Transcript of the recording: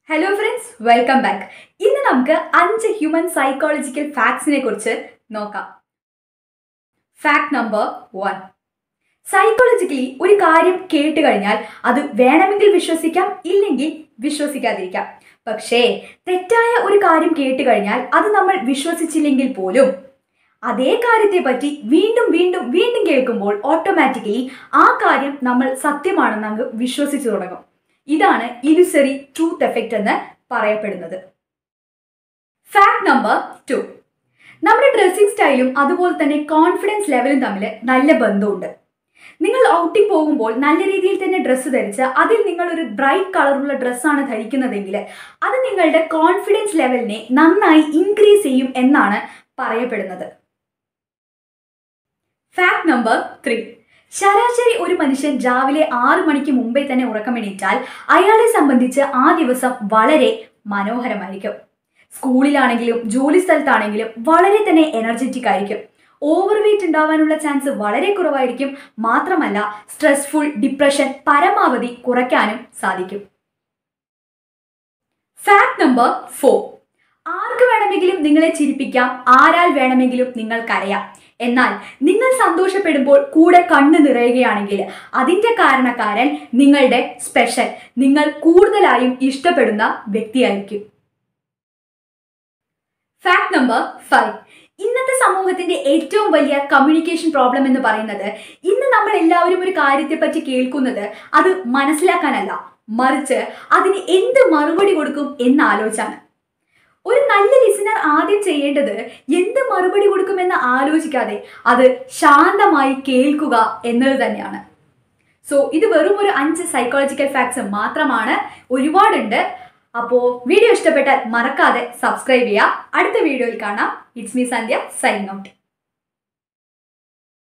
hello friends welcome back ഇന്ന് നമുക്ക് അഞ്ച് ഹ്യൂമൻ സൈക്കോളജിക്കൽ ഫാക്ട്സിനെ കുറിച്ച് നോക്കാം ഫാക്ട് നമ്പർ വൺ സൈക്കോളജിക്കലി ഒരു കാര്യം കേട്ട് കഴിഞ്ഞാൽ അത് വേണമെങ്കിൽ വിശ്വസിക്കാം ഇല്ലെങ്കിൽ വിശ്വസിക്കാതിരിക്കാം പക്ഷേ തെറ്റായ ഒരു കാര്യം കേട്ട് കഴിഞ്ഞാൽ അത് നമ്മൾ വിശ്വസിച്ചില്ലെങ്കിൽ പോലും അതേ കാര്യത്തെ പറ്റി വീണ്ടും വീണ്ടും വീണ്ടും കേൾക്കുമ്പോൾ ഓട്ടോമാറ്റിക്കലി ആ കാര്യം നമ്മൾ സത്യമാണെന്ന് അങ്ങ് വിശ്വസിച്ചു തുടങ്ങും ഇതാണ് ഇലുസറി ട്രൂത്ത് എഫക്റ്റ് എന്ന് പറയപ്പെടുന്നത് ഫാക്ട് നമ്പർ ടു നമ്മുടെ ഡ്രസ്സിംഗ് സ്റ്റൈലും അതുപോലെ തന്നെ കോൺഫിഡൻസ് ലെവലും തമ്മിൽ നല്ല ബന്ധമുണ്ട് നിങ്ങൾ ഔട്ടിംഗ് പോകുമ്പോൾ നല്ല രീതിയിൽ തന്നെ ഡ്രസ്സ് ധരിച്ച് അതിൽ നിങ്ങൾ ഒരു ബ്രൈറ്റ് കളറുള്ള ഡ്രസ്സാണ് ധരിക്കുന്നതെങ്കിൽ അത് നിങ്ങളുടെ കോൺഫിഡൻസ് ലെവലിനെ നന്നായി ഇൻക്രീസ് ചെയ്യും എന്നാണ് പറയപ്പെടുന്നത് ഫാക്ട് നമ്പർ ത്രീ ശരാശരി ഒരു മനുഷ്യൻ രാവിലെ ആറു മണിക്ക് മുമ്പേ തന്നെ ഉറക്കമെണീറ്റാൽ അയാളെ സംബന്ധിച്ച് ആ ദിവസം വളരെ മനോഹരമായിരിക്കും സ്കൂളിലാണെങ്കിലും ജോലി സ്ഥലത്താണെങ്കിലും വളരെ തന്നെ എനർജറ്റിക് ആയിരിക്കും ഓവർ വെയിറ്റ് ഉണ്ടാവാനുള്ള ചാൻസ് വളരെ കുറവായിരിക്കും മാത്രമല്ല സ്ട്രെസ്ഫുൾ ഡിപ്രഷൻ പരമാവധി കുറയ്ക്കാനും സാധിക്കും ഫാക്ട് നമ്പർ ഫോർ ആർക്ക് വേണമെങ്കിലും നിങ്ങളെ ചിരിപ്പിക്കാം ആരാൽ വേണമെങ്കിലും നിങ്ങൾക്കറിയാം എന്നാൽ നിങ്ങൾ സന്തോഷപ്പെടുമ്പോൾ കൂടെ കണ്ണ് നിറയുകയാണെങ്കിൽ അതിൻ്റെ കാരണക്കാരൻ നിങ്ങളുടെ സ്പെഷ്യൽ നിങ്ങൾ കൂടുതലായും ഇഷ്ടപ്പെടുന്ന വ്യക്തിയായിരിക്കും ഫാക്ട് നമ്പർ ഫൈവ് ഇന്നത്തെ സമൂഹത്തിന്റെ ഏറ്റവും വലിയ കമ്മ്യൂണിക്കേഷൻ പ്രോബ്ലം എന്ന് പറയുന്നത് ഇന്ന് നമ്മൾ എല്ലാവരും ഒരു കാര്യത്തെ പറ്റി കേൾക്കുന്നത് അത് മനസ്സിലാക്കാനല്ല മറിച്ച് അതിന് എന്ത് മറുപടി കൊടുക്കും എന്ന് ആലോചിച്ചാണ് ഒരു നല്ല ലിസണർ ആദ്യം ചെയ്യേണ്ടത് എന്ത് മറുപടി കൊടുക്കുമെന്ന് ആലോചിക്കാതെ അത് ശാന്തമായി കേൾക്കുക എന്നത് തന്നെയാണ് സോ ഇത് വെറും ഒരു അഞ്ച് സൈക്കോളജിക്കൽ ഫാക്ട്സ് മാത്രമാണ് ഒരുപാടുണ്ട് അപ്പോൾ വീഡിയോ ഇഷ്ടപ്പെട്ടാൽ മറക്കാതെ സബ്സ്ക്രൈബ് ചെയ്യുക അടുത്ത വീഡിയോയിൽ കാണാം it's me Sandhya sign out